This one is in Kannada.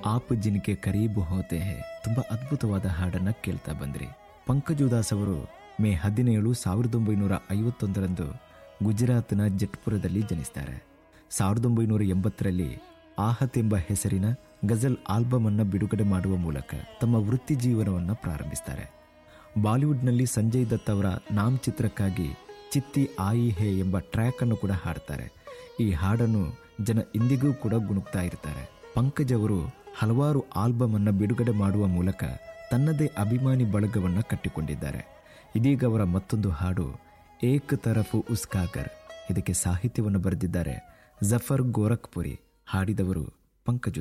ಆಪ್ ಜಿನ್ಕೆ ಕರೀಬು ಹೋತೆ ಹೇ ತುಂಬಾ ಅದ್ಭುತವಾದ ಹಾಡನ್ನ ಕೇಳ್ತಾ ಬಂದ್ರಿ ಪಂಕಜ್ ಉದಾಸ್ ಅವರು ಮೇ ಹದಿನೇಳು ಸಾವಿರದ ಒಂಬೈನೂರ ಐವತ್ತೊಂದರಂದು ಗುಜರಾತ್ನ ಜಟ್ಪುರದಲ್ಲಿ ಜನಿಸ್ತಾರೆ ಸಾವಿರದ ಒಂಬೈನೂರ ಎಂಬತ್ತರಲ್ಲಿ ಆಹತ್ ಎಂಬ ಹೆಸರಿನ ಗಜಲ್ ಆಲ್ಬಮ್ ಅನ್ನ ಬಿಡುಗಡೆ ಮಾಡುವ ಮೂಲಕ ತಮ್ಮ ವೃತ್ತಿ ಜೀವನವನ್ನು ಪ್ರಾರಂಭಿಸ್ತಾರೆ ಬಾಲಿವುಡ್ನಲ್ಲಿ ಸಂಜಯ್ ದತ್ ಅವರ ನಾಮ್ ಚಿತ್ರಕ್ಕಾಗಿ ಚಿತ್ತಿ ಆಯಿ ಹೇ ಎಂಬ ಟ್ರ್ಯಾಕ್ ಅನ್ನು ಕೂಡ ಹಾಡ್ತಾರೆ ಈ ಹಾಡನ್ನು ಜನ ಇಂದಿಗೂ ಕೂಡ ಗುಣುಕ್ತಾ ಇರ್ತಾರೆ ಪಂಕಜ್ ಅವರು ಹಲವಾರು ಆಲ್ಬಮ್ ಅನ್ನ ಬಿಡುಗಡೆ ಮಾಡುವ ಮೂಲಕ ತನ್ನದೇ ಅಭಿಮಾನಿ ಬಳಗವನ್ನ ಕಟ್ಟಿಕೊಂಡಿದ್ದಾರೆ ಇದೀಗ ಅವರ ಮತ್ತೊಂದು ಹಾಡು ಏಕ್ ತರಫು ಉಸ್ಕಾಗರ್ ಇದಕ್ಕೆ ಸಾಹಿತ್ಯವನ್ನು ಬರೆದಿದ್ದಾರೆ ಜಫರ್ ಗೋರಖ್ಪುರಿ ಹಾಡಿದವರು ಪಂಕಜ್